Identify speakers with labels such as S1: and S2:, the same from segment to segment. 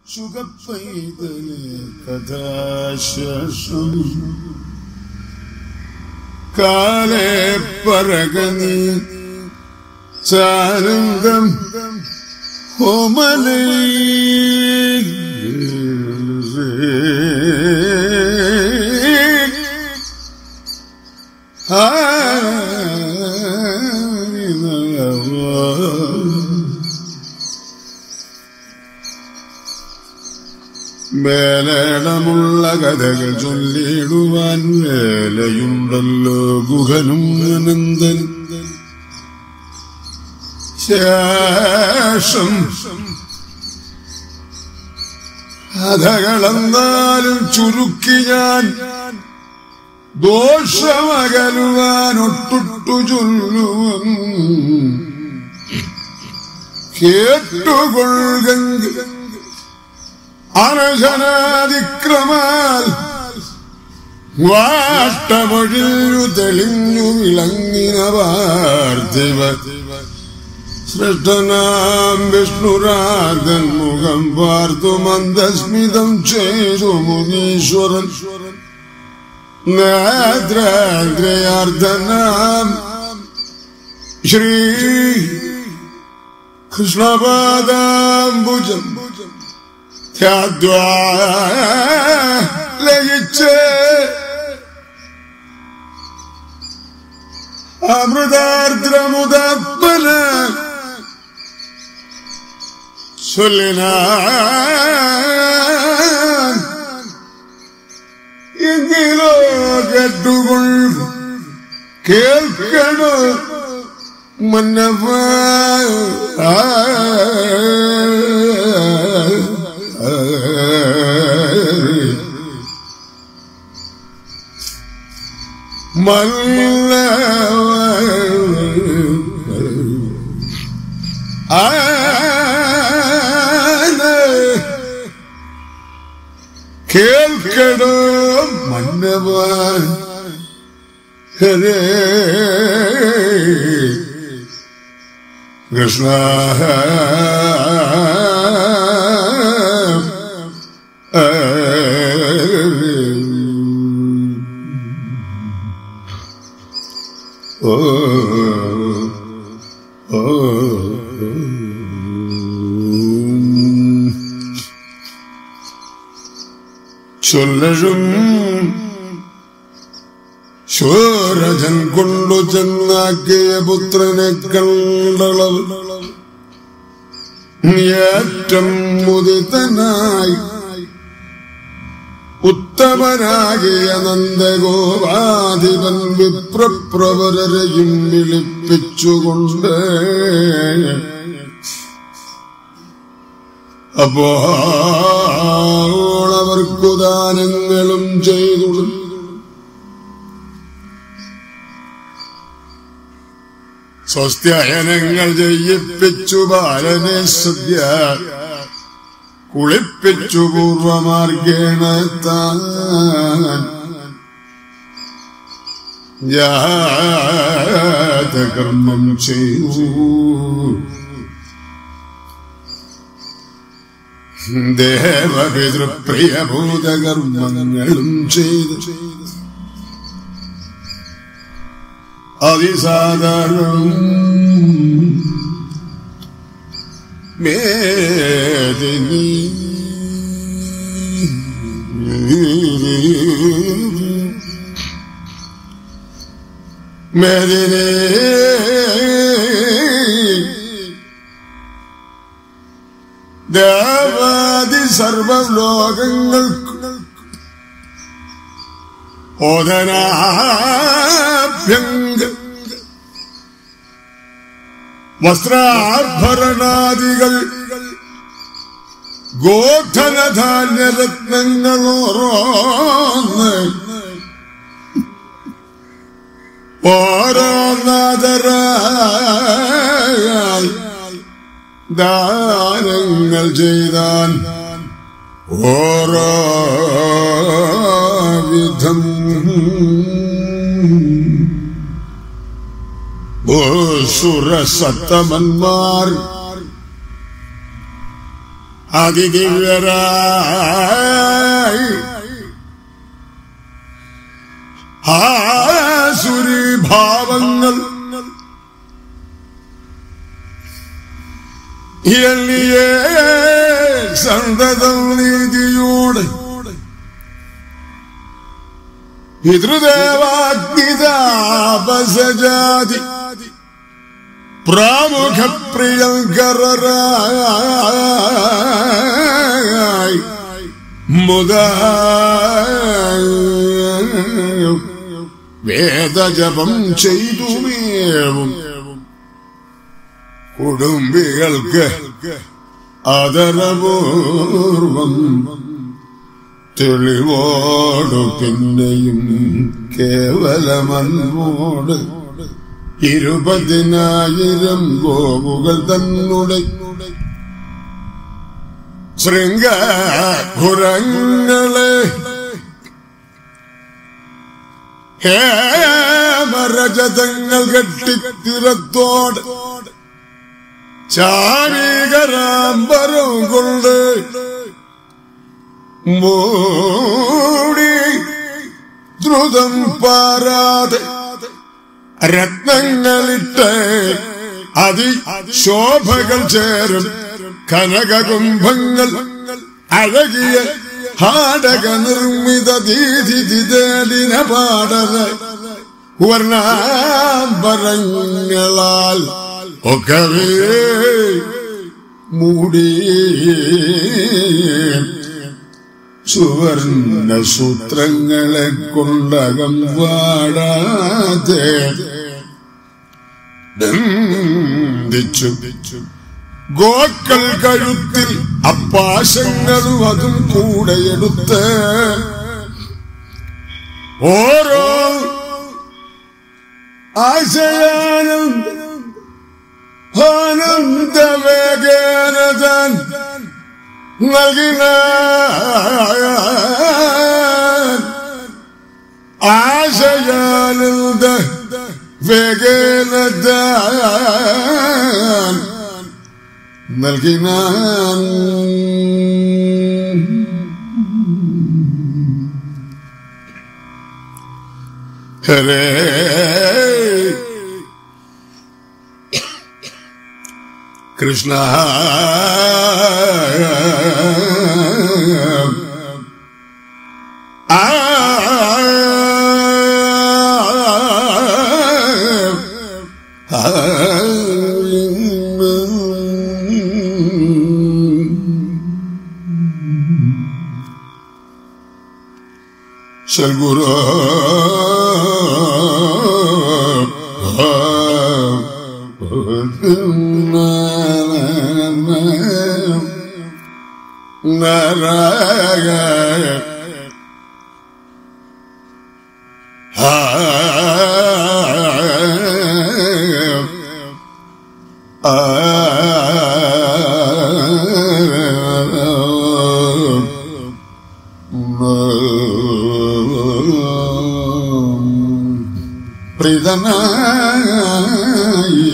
S1: സുഖപ്പൈതലേ കഥാശേഷം കാലേ പറകനി ചാനന്ദം ഹോമലേ മേലേടമുള്ള കഥകൾ ചൊല്ലിടുവാൻ വേലയുണ്ടല്ലോ ഗുഹനും അനന്തനും ശേഷം കഥകളെന്നാലും ചുരുക്കി ഞാൻ ദോഷമകലുവാൻ ഒട്ടുട്ടു ചൊല്ലുവൻ കേട്ടുകൊള്ളുക അനശനാതിക്രമാൽ വാട്ടമൊഴിഞ്ഞു തെളിഞ്ഞു വിളങ്ങിന പാർത്ഥിവ സൃഷ്ടനാം വിഷ്ണുരാഗൻ മുഖം പാർത്തു മന്ദസ്മിതം ചെയ്തു മുനീശ്വരൻ നേദ്രാഗ്രയാർദ്ധനാം ശ്രീ കൃഷ്ണപാദാംബുജം ലയിച്ച് അമൃതാർദ്രമുദപ്പന ചൊല്ലിനാൻ എങ്കിലോ കേട്ടുകൊൾ കേൾക്കണോ മന്നവ മല്ല കേൾക്കടോ മന്നവാൻ ഹരേ കൃഷ്ണ ഓ ഓ ചൊല്ലഴും ശോരജൻ കൊണ്ടു ചെന്നാക്കിയ പുത്രനെ കണ്ടളവ് ഏറ്റം മുദിതനായി ഉത്തമനാകിയ നന്ദഗോപാധിപൻ വിപ്രപ്രവരരെയും വിളിപ്പിച്ചുകൊണ്ട് അപ്പോൾ അവർക്കു ദാനങ്ങളും ചെയ്തു സ്വസ്ത്യയനങ്ങൾ ചെയ്യിപ്പിച്ചു ബാലനെ സദ്യ കുളിപ്പിച്ചു പൂർവമാർഗേണ താൻ ജാതകർമ്മം ചെയ്തു ദേവപിതൃപ്രിയഭൂതകർമ്മങ്ങളും ചെയ്തു അതിസാധാരണം മേദിനി മേദിനി ദേവാദി സർവലോകങ്ങൾക്ക് ഓദനാഭ്യങ്ക വസ്ത്രാഭരണാദികൾ ഗോധനധാന്യരത്നങ്ങളോരോന്ന് ഓരോന്നതരാൽ ദാനങ്ങൾ ചെയ്താൻ ഓരോ വിധം ഓ സുരസത്തമന്മാർ അതിദിവ്യരായി ആസുരി ഭാവങ്ങൾ എല്ലിയേ സന്തതം നീതിയോട് പിതൃദേവാഗ്നിതാപസജാതി പ്രാമുഖ പ്രിയങ്കരായി മുത വേദജപം ചെയ്തുമേവും കുടുംബികൾക്ക് ആദരപൂർവം തെളിവോടു പിന്നെയും കേവലമൻമോട് ഇരുപതിനായിരം ഗോവുകൾ തന്നുടെ ശൃംഗുരങ്ങളെ ഹേമരജതങ്ങൾ കെട്ടിത്തിരത്തോട് ചാരീകരാമ്പരം കൊണ്ട് മൂടി ദ്രുതം പാരാതെ രത്നങ്ങളിട്ട് അതി ശോഭകൾ ചേരും കനകകുംഭങ്ങൾ അഴകിയ ഹാടക നിർമ്മിത ദീതിഥിതേടിന പാടന വർണ്ണാംബരങ്ങളാൽ ഒക്കവേ മൂടി സുവർണ സൂത്രങ്ങളെ കൊണ്ടകം വാടാതെ ബന്ധിച്ചു ഗോക്കൾ കഴുത്തിൽ അപ്പാശങ്ങളും അതും കൂടെ എടുത്ത് ഓരോ ആശയാനന്ദ ആനന്ദവേഗേനതൻ നൽകിന ആശയാനന്ദ വേഗേനത നൽകിന ഹരേ കൃഷ്ണ സൽഗുരു പ്രീതനായി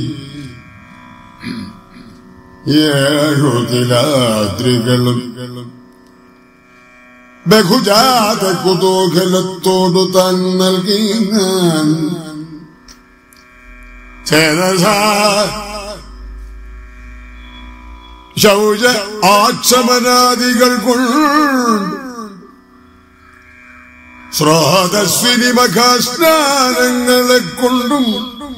S1: ഏഴുതിലാദ്രികളും ബഹുജാത കുതൂഹലത്തോടു താൻ നൽകി ഞാൻ ചേതസാ ശൗച ആക്ഷമനാദികൾ കൊണ്ട് സ്രോതസ്വിനി മഖാസ്നാനങ്ങളെ കൊണ്ടും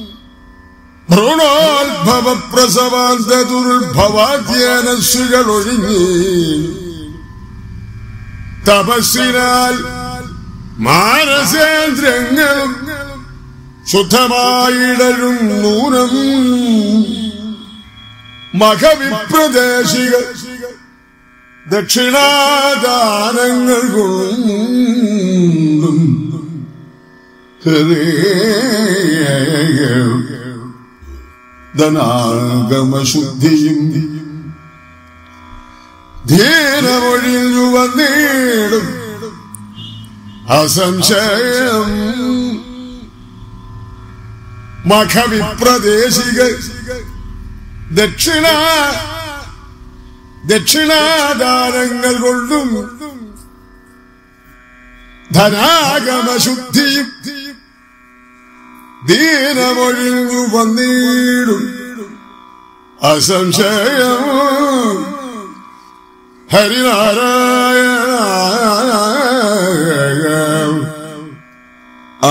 S1: ഭ്രൂണോത്ഭവ പ്രസവാന്ത ദുർഭവാദ്യനസ്സുകൾ ഒഴിഞ്ഞ് തപസ്സിനാൽ മാനസേന്ദ്രങ്ങളും ശുദ്ധമായിടരും നൂനം മഖവിപ്രദേശികൾ ദക്ഷിണാദാനങ്ങൾ കൊണ്ടും ധനാഗമശുദ്ധിയും ധീരമൊഴിഞ്ഞു വന്നിടും അസംശയം മഖവിപ്രദേശികൾ ദക്ഷിണ ദക്ഷിണാദാനങ്ങൾ കൊണ്ടും ധനാഗമശുദ്ധിയും ദീനമൊഴിഞ്ഞു വന്നിടും അസംശയം ഹരിനാരായണ ആ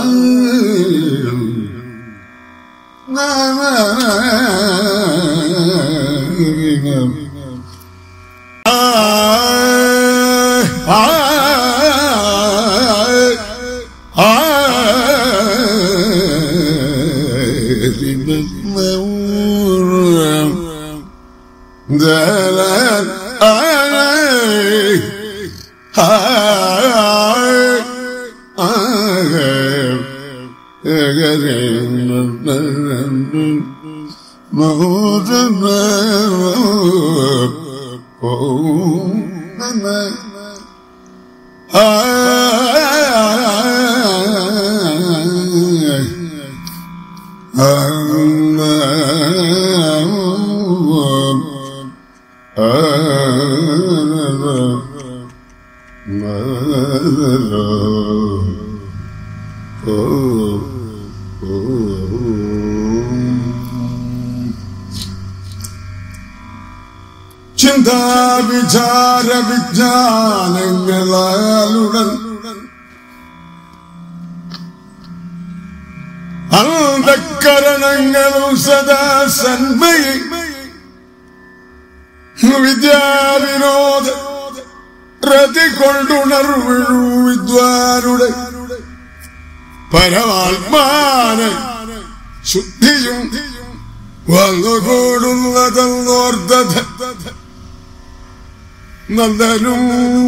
S1: ചിന്താവിചാര വിജ്ഞാനങ്ങളാലുടൻ അന്ധക്കരണങ്ങളും സദാ സന്മയി വിദ്യാവിനോദ രതി കൊണ്ടുണർവിഴു വിദ്വാനുടെ പരമാത്മാന ശുദ്ധിയും വന്നുകൂടുന്നതെന്നോർദ്ധ നന്ദനും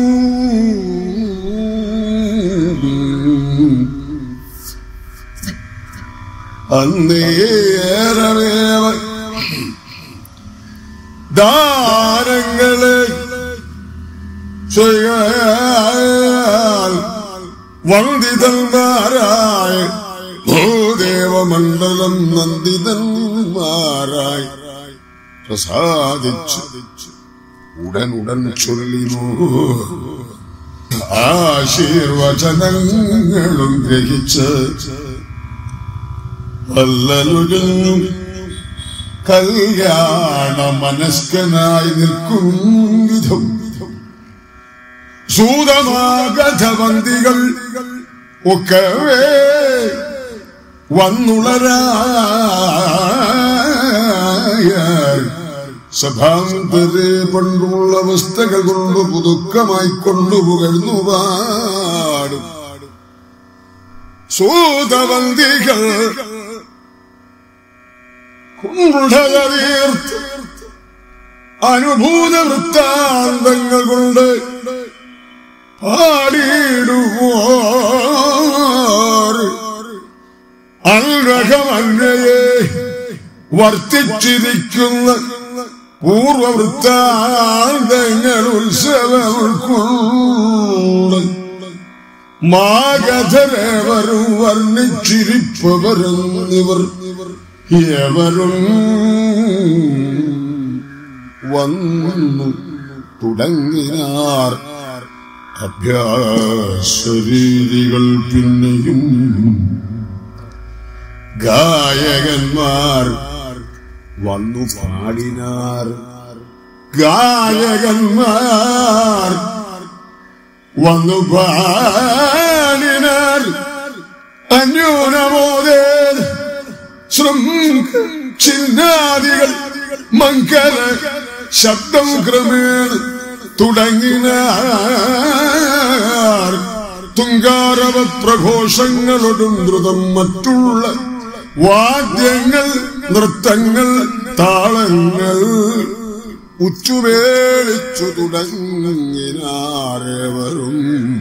S1: അന്നേരമേവ ദാനങ്ങളെ ചെയ്യാൻ വന്ദിതന്മാരായ ഭൂദേവമണ്ഡലം നന്ദിതന്മാരായി പ്രസാദിച്ചു ഉടൻ ഉടൻ ചൊല്ലിനു ആശീർവചനങ്ങളും ഗ്രഹിച്ച് അല്ലലുകഞ്ഞു കല്യാണ മനസ്കനായി നിൽക്കും വിധം സൂതമാഗധവന്തികൾ ഒക്കവേ വന്നുളരായ സഭാന്തരെ പണ്ടുള്ള അവസ്ഥകൾ കൊണ്ട് പുതുക്കമായി കൊണ്ടുപുകഴ്ന്നു പാടും സൂതവന്തികൾ കുണ്ടതീർത്ത് അനുഭൂത വൃത്താന്തങ്ങൾ കൊണ്ട് പാടിയിടുവോർ അൽരഹമന്യയെ വർത്തിച്ചിരിക്കുന്ന പൂർവവൃത്താന്തങ്ങൾ ഉത്സവം ഉൾക്കൊണ്ട് മാഗധരവരും വർണ്ണിച്ചിരിപ്പവരെന്നിവർ എവരും വന്നു തുടങ്ങിനാർ അഭ്യാസരീതികൾ പിന്നെയും ഗായകന്മാർ വന്നു പാടിനാർ ഗായകന്മാർ വന്നു പാടിനാർ അന്യൂനമോദേ ചിഹ്നാദികൾ മങ്കര ശബ്ദം ക്രമേണ തുടങ്ങിനാർ തുങ്കാരവ പ്രഘോഷങ്ങളോടും ദ്രുതം മറ്റുള്ള വാദ്യങ്ങൾ നൃത്തങ്ങൾ താളങ്ങൾ ഉച്ചുവേളിച്ചു തുടങ്ങിനാരവരും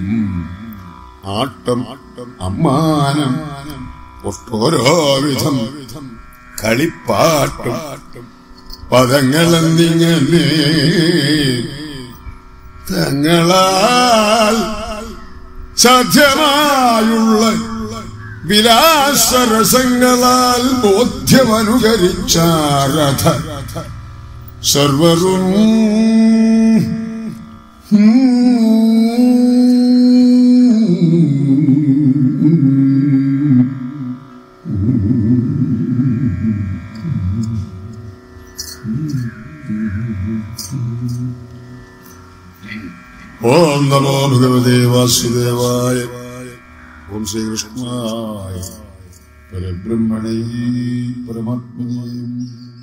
S1: ആട്ടം അമ്മാനം ഒട്ടോരോ വിധം കളിപ്പാട്ടും പദങ്ങളെന്നിങ്ങനെ തങ്ങളാൽ സാധ്യമായുള്ള വിലാസരസങ്ങളാൽ ബോധ്യമനുകരിച്ച രഥ സർവരും ഓം നമോ ഭഗവതേ വാസുദേവായ ഓം ശ്രീകൃഷ്ണായ പരബ്രഹ്മണേ പരമാത്മനേ